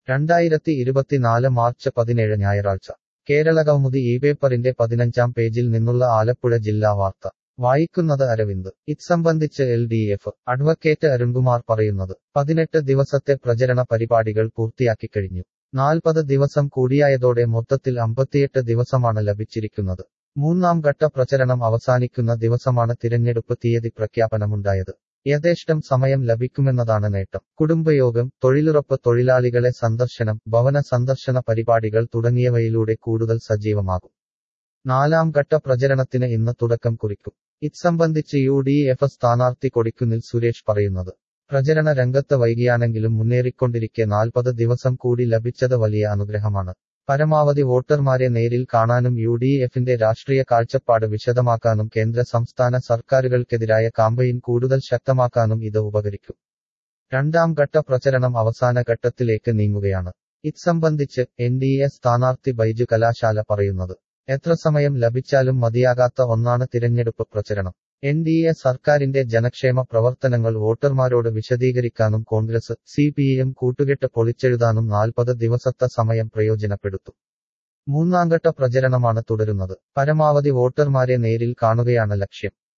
രണ്ടായിരത്തി ഇരുപത്തിനാല് മാർച്ച് പതിനേഴ് ഞായറാഴ്ച കേരളകൗമുദി ഈ പേപ്പറിന്റെ പതിനഞ്ചാം പേജിൽ നിന്നുള്ള ആലപ്പുഴ ജില്ലാ വാർത്ത വായിക്കുന്നത് അരവിന്ദ് ഇത്സംബന്ധിച്ച് L D F advocate Arunkumar പറയുന്നത് പതിനെട്ട് ദിവസത്തെ പ്രചരണ പരിപാടികൾ പൂർത്തിയാക്കിക്കഴിഞ്ഞു നാൽപ്പത് ദിവസം കൂടിയായതോടെ മൊത്തത്തിൽ അമ്പത്തിയെട്ട് ദിവസമാണ് ലഭിച്ചിരിക്കുന്നത് മൂന്നാം ഘട്ട പ്രചരണം അവസാനിക്കുന്ന ദിവസമാണ് തിരഞ്ഞെടുപ്പ് തീയതി പ്രഖ്യാപനമുണ്ടായത് യഥേഷ്ടം സമയം ലഭിക്കുമെന്നതാണ് നേട്ടം കുടുംബയോഗം തൊഴിലുറപ്പ് തൊഴിലാളികളെ സന്ദർശനം ഭവന സന്ദർശന പരിപാടികൾ തുടങ്ങിയവയിലൂടെ കൂടുതൽ സജീവമാകും നാലാം ഘട്ട പ്രചരണത്തിന് ഇന്ന് തുടക്കം കുറിക്കും ഇത്സംബന്ധിച്ച് യു ഡി എഫ് സ്ഥാനാർത്ഥി കൊടിക്കുന്നിൽ സുരേഷ് പറയുന്നത് പ്രചരണ രംഗത്ത് വൈകിയാണെങ്കിലും മുന്നേറിക്കൊണ്ടിരിക്കെ നാൽപ്പത് ദിവസം കൂടി ലഭിച്ചത് വലിയ അനുഗ്രഹമാണ് പരമാവധി വോട്ടർമാരെ നേരിൽ കാണാനും യു ഡി എഫിന്റെ രാഷ്ട്രീയ കാഴ്ചപ്പാട് വിശദമാക്കാനും കേന്ദ്ര സംസ്ഥാന സർക്കാരുകൾക്കെതിരായ കാമ്പയിൻ കൂടുതൽ ശക്തമാക്കാനും ഇത് ഉപകരിക്കും രണ്ടാം ഘട്ട പ്രചരണം അവസാന ഘട്ടത്തിലേക്ക് നീങ്ങുകയാണ് ഇത്സംബന്ധിച്ച് എൻ ഡി എ സ്ഥാനാർത്ഥി ബൈജു കലാശാല പറയുന്നത് എത്ര സമയം ലഭിച്ചാലും മതിയാകാത്ത ഒന്നാണ് തിരഞ്ഞെടുപ്പ് പ്രചരണം എൻ ഡി എ സർക്കാരിന്റെ ജനക്ഷേമ പ്രവർത്തനങ്ങൾ വോട്ടർമാരോട് വിശദീകരിക്കാനും കോൺഗ്രസ് സി പി എം കൂട്ടുകെട്ട് പൊളിച്ചെഴുതാനും നാൽപ്പത് ദിവസത്തെ സമയം പ്രയോജനപ്പെടുത്തും മൂന്നാംഘട്ട പ്രചരണമാണ് തുടരുന്നത് പരമാവധി വോട്ടർമാരെ നേരിൽ കാണുകയാണ് ലക്ഷ്യം